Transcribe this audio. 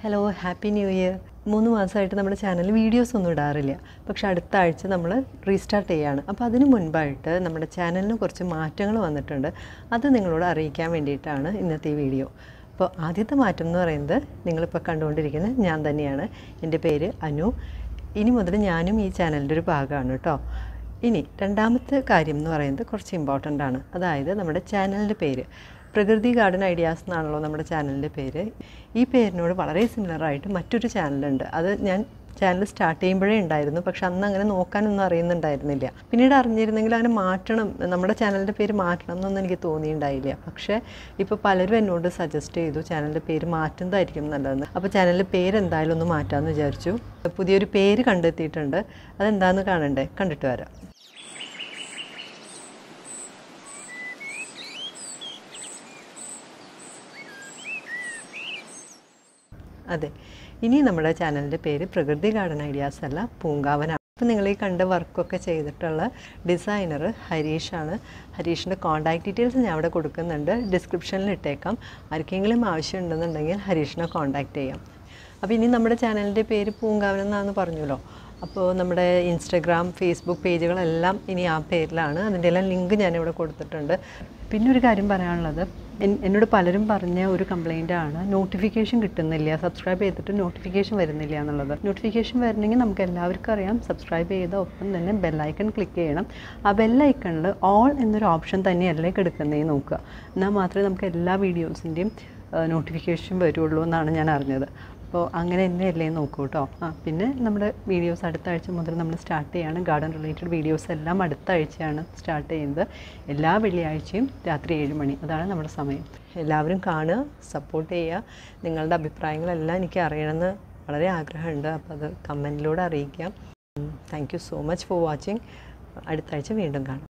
hello happy new year മൂന്ന് മാസമായിട്ട് നമ്മുടെ ചാനലിൽ വീഡിയോസ് ഒന്നും ഇടാറില്ല പക്ഷെ അടുത്ത ആഴ്ച നമ്മൾ റീസ്റ്റാർട്ട് ചെയ്യുകയാണ് അപ്പോൾ അതിന് മുൻപായിട്ട് നമ്മുടെ ചാനലിന് കുറച്ച് മാറ്റങ്ങൾ വന്നിട്ടുണ്ട് അത് നിങ്ങളോട് അറിയിക്കാൻ വേണ്ടിയിട്ടാണ് ഇന്നത്തെ ഈ വീഡിയോ അപ്പോൾ ആദ്യത്തെ മാറ്റം എന്ന് പറയുന്നത് നിങ്ങളിപ്പോൾ കണ്ടുകൊണ്ടിരിക്കുന്നത് ഞാൻ തന്നെയാണ് എൻ്റെ പേര് അനു ഇനി മുതൽ ഞാനും ഈ ചാനലിൻ്റെ ഒരു ഭാഗമാണ് കേട്ടോ ഇനി രണ്ടാമത്തെ കാര്യം എന്ന് പറയുന്നത് കുറച്ച് ഇമ്പോർട്ടൻ്റ് ആണ് അതായത് നമ്മുടെ ചാനലിൻ്റെ പേര് പ്രകൃതി ഗാർഡൻ ഐഡിയാസ് എന്നാണല്ലോ നമ്മുടെ ചാനലിൻ്റെ പേര് ഈ പേരിനോട് വളരെ സിമിലറായിട്ട് മറ്റൊരു ചാനലുണ്ട് അത് ഞാൻ ചാനൽ സ്റ്റാർട്ട് ചെയ്യുമ്പോഴേ ഉണ്ടായിരുന്നു പക്ഷെ അന്ന് അങ്ങനെ നോക്കാനൊന്നും അറിയുന്നുണ്ടായിരുന്നില്ല പിന്നീട് അറിഞ്ഞിരുന്നെങ്കിൽ അങ്ങനെ മാറ്റണം നമ്മുടെ ചാനലിൻ്റെ പേര് മാറ്റണം എന്നൊന്നും എനിക്ക് തോന്നിയിട്ടുണ്ടായില്ല പക്ഷേ ഇപ്പോൾ പലരും എന്നോട് സജസ്റ്റ് ചെയ്തു ചാനലിൻ്റെ പേര് മാറ്റുന്നതായിരിക്കും നല്ലതെന്ന് അപ്പോൾ ചാനലിൻ്റെ പേര് എന്തായാലും ഒന്ന് മാറ്റാമെന്ന് വിചാരിച്ചു പുതിയൊരു പേര് കണ്ടെത്തിയിട്ടുണ്ട് അതെന്താണെന്ന് കാണണ്ടേ കണ്ടിട്ട് വരാം അതെ ഇനി നമ്മുടെ ചാനലിൻ്റെ പേര് പ്രകൃതി ഗാർഡൻ ഐഡിയാസ് അല്ല പൂങ്കാവനാണ് അപ്പോൾ നിങ്ങൾ ഈ കണ്ട വർക്കൊക്കെ ചെയ്തിട്ടുള്ള ഡിസൈനർ ഹരീഷാണ് ഹരീഷിൻ്റെ കോൺടാക്ട് ഡീറ്റെയിൽസ് ഞാൻ അവിടെ കൊടുക്കുന്നുണ്ട് ഡിസ്ക്രിപ്ഷനിൽ ഇട്ടേക്കാം ആർക്കെങ്കിലും ആവശ്യമുണ്ടെന്നുണ്ടെങ്കിൽ ഹരീഷിനെ കോൺടാക്റ്റ് ചെയ്യാം അപ്പോൾ ഇനി നമ്മുടെ ചാനലിൻ്റെ പേര് പൂങ്കാവനം എന്നാന്ന് പറഞ്ഞല്ലോ അപ്പോൾ നമ്മുടെ ഇൻസ്റ്റഗ്രാം ഫേസ്ബുക്ക് പേജുകളെല്ലാം ഇനി ആ പേരിലാണ് അതിൻ്റെ എല്ലാം ലിങ്ക് ഞാനിവിടെ കൊടുത്തിട്ടുണ്ട് പിന്നെ ഒരു കാര്യം പറയാനുള്ളത് എൻ- എന്നോട് പലരും പറഞ്ഞ ഒരു കംപ്ലൈൻ്റ് ആണ് നോട്ടിഫിക്കേഷൻ കിട്ടുന്നില്ല സബ്സ്ക്രൈബ് ചെയ്തിട്ട് നോട്ടിഫിക്കേഷൻ വരുന്നില്ല എന്നുള്ളത് നോട്ടിഫിക്കേഷൻ വരണമെങ്കിൽ നമുക്ക് എല്ലാവർക്കും അറിയാം സബ്സ്ക്രൈബ് ചെയ്ത ഒപ്പം തന്നെ ബെല്ലൈക്കൺ ക്ലിക്ക് ചെയ്യണം ആ ബെല്ലൈക്കണിൽ ഓൾ എന്നൊരു ഓപ്ഷൻ തന്നെയല്ലേ കിടക്കുന്നതെന്ന് നോക്കുക എന്നാൽ മാത്രമേ നമുക്ക് എല്ലാ വീഡിയോസിൻ്റെയും നോട്ടിഫിക്കേഷൻ വരുള്ളൂ എന്നാണ് ഞാൻ അറിഞ്ഞത് അപ്പോൾ അങ്ങനെ തന്നെയല്ലേ നോക്കൂ കേട്ടോ ആ പിന്നെ നമ്മുടെ വീഡിയോസ് അടുത്ത ആഴ്ച മുതൽ നമ്മൾ സ്റ്റാർട്ട് ചെയ്യാണ് ഗാർഡൻ റിലേറ്റഡ് വീഡിയോസ് എല്ലാം അടുത്ത ആഴ്ചയാണ് സ്റ്റാർട്ട് ചെയ്യുന്നത് എല്ലാ വെള്ളിയാഴ്ചയും രാത്രി ഏഴ് മണി അതാണ് നമ്മുടെ സമയം എല്ലാവരും കാണുക സപ്പോർട്ട് ചെയ്യുക നിങ്ങളുടെ അഭിപ്രായങ്ങളെല്ലാം എനിക്ക് അറിയണമെന്ന് വളരെ ആഗ്രഹമുണ്ട് അപ്പോൾ അത് കമൻറ്റിലൂടെ അറിയിക്കാം thank you so much for watching അടുത്ത ആഴ്ച വീണ്ടും കാണാം